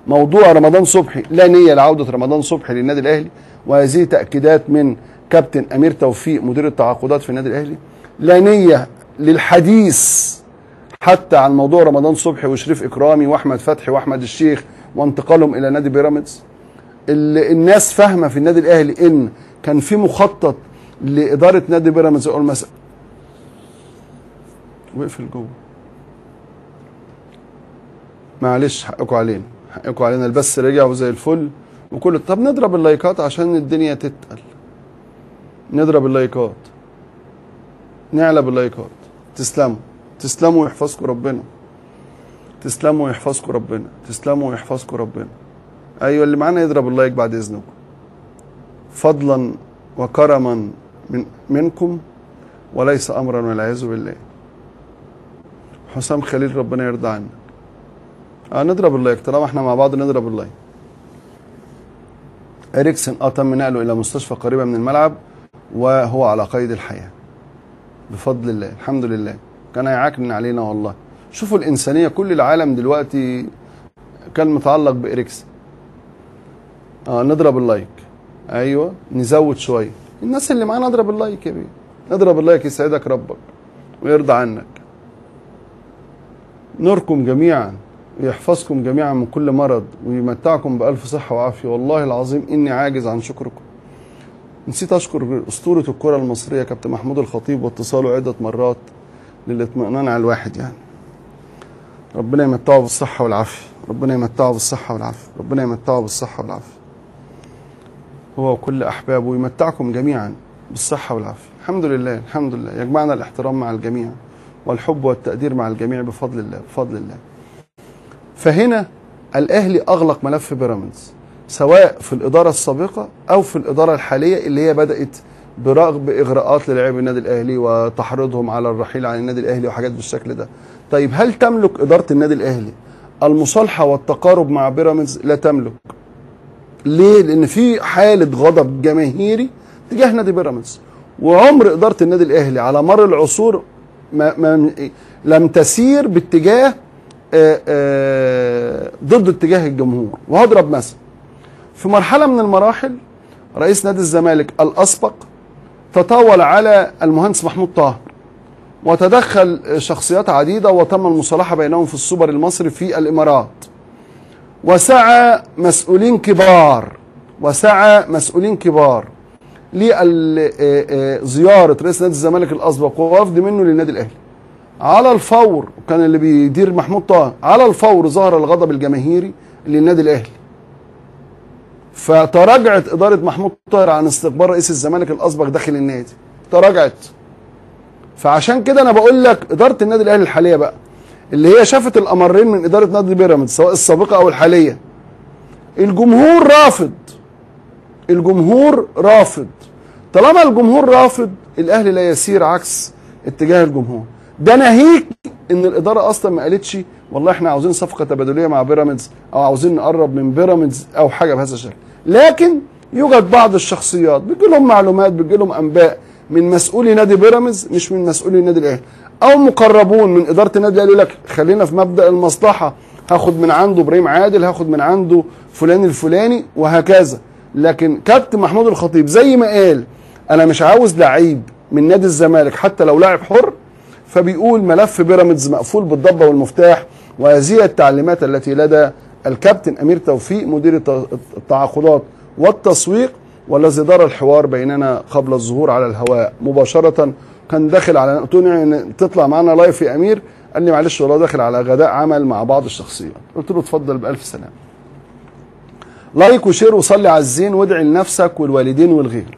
موضوع رمضان صبحي لا نيه لعوده رمضان صبحي للنادي الاهلي وهذه تاكيدات من كابتن امير توفيق مدير التعاقدات في النادي الاهلي لا نيه للحديث حتى عن موضوع رمضان صبحي وشريف اكرامي واحمد فتحي واحمد الشيخ وانتقالهم الى نادي بيراميدز ال- الناس فاهمه في النادي الاهلي ان كان في مخطط لاداره نادي بيراميدز او المس واقفل جوه معلش حقكم علينا حقكم علينا البث رجع وزي الفل وكل طب نضرب اللايكات عشان الدنيا تتقل نضرب اللايكات نعلى باللايكات تسلموا تسلموا ويحفظكم ربنا تسلموا ويحفظكم ربنا تسلموا ويحفظكم ربنا ايوه اللي معانا يضرب اللايك بعد اذنكم فضلا وكرما من منكم وليس امرا والعياذ بالله حسام خليل ربنا يرضى عنك اه نضرب اللايك طالما احنا مع بعض نضرب اللايك اريكسن اه تم نقله الى مستشفى قريبه من الملعب وهو على قيد الحياه بفضل الله الحمد لله كان هيعكنن علينا والله شوفوا الانسانيه كل العالم دلوقتي كان متعلق باريكسن اه نضرب اللايك ايوه نزود شويه الناس اللي معانا اضرب اللايك يا بيه اضرب اللايك يسعدك ربك ويرضى عنك نوركم جميعا ويحفظكم جميعا من كل مرض ويمتعكم بألف صحة وعافية والله العظيم إني عاجز عن شكركم نسيت أشكر أسطورة الكرة المصرية كابتن محمود الخطيب واتصاله عدة مرات للاطمئنان على الواحد يعني ربنا يمتعه بالصحة والعافية ربنا يمتعه بالصحة والعافية ربنا يمتعه بالصحة والعافية هو وكل أحبابه ويمتعكم جميعا بالصحة والعافية الحمد لله الحمد لله يجمعنا الاحترام مع الجميع والحب والتقدير مع الجميع بفضل الله بفضل الله فهنا الاهلي اغلق ملف بيراميدز سواء في الاداره السابقه او في الاداره الحاليه اللي هي بدات برغب اغراءات للاعبي النادي الاهلي وتحريضهم على الرحيل عن النادي الاهلي وحاجات بالشكل ده طيب هل تملك اداره النادي الاهلي المصالحه والتقارب مع بيراميدز لا تملك ليه لان في حاله غضب جماهيري تجاه نادي بيراميدز وعمر اداره النادي الاهلي على مر العصور ما ما لم تسير باتجاه آه، آه، ضد اتجاه الجمهور وهضرب مثل في مرحله من المراحل رئيس نادي الزمالك الاسبق تطاول على المهندس محمود طاهر وتدخل شخصيات عديده وتم المصالحه بينهم في السوبر المصري في الامارات وسعى مسؤولين كبار وسعى مسؤولين كبار لزياره رئيس نادي الزمالك الاسبق ووفد منه للنادي الاهلي على الفور كان اللي بيدير محمود طه على الفور ظهر الغضب الجماهيري للنادي الاهلي فتراجعت اداره محمود طاهر عن استقبال رئيس الزمالك الاسبق داخل النادي تراجعت فعشان كده انا بقول لك اداره النادي الاهلي الحاليه بقى اللي هي شافت الامرين من اداره نادي بيراميدز سواء السابقه او الحاليه الجمهور رافض الجمهور رافض طالما الجمهور رافض الاهلي لا يسير عكس اتجاه الجمهور ده ناهيك ان الاداره اصلا ما قالتش والله احنا عاوزين صفقه تبادليه مع بيراميدز او عاوزين نقرب من بيراميدز او حاجه بهذا الشكل لكن يوجد بعض الشخصيات بيجي لهم معلومات بيجي لهم انباء من مسؤولي نادي بيراميدز مش من مسؤولي النادي الاهلي او مقربون من اداره النادي الاهلي يقول لك خلينا في مبدا المصلحه هاخد من عنده ابراهيم عادل هاخد من عنده فلان الفلاني وهكذا لكن كابتن محمود الخطيب زي ما قال انا مش عاوز لعيب من نادي الزمالك حتى لو لاعب حر فبيقول ملف بيراميدز مقفول بالضبه والمفتاح وهذه التعليمات التي لدى الكابتن امير توفيق مدير الت- التعاقدات والتسويق والذي دار الحوار بيننا قبل الظهور على الهواء مباشره كان داخل على قلت له إن تطلع معانا لايف يا امير قال لي معلش والله داخل على غداء عمل مع بعض الشخصيات قلت له اتفضل بالف سلامه لايك وشير وصلي على الزين وادعي لنفسك والوالدين والغير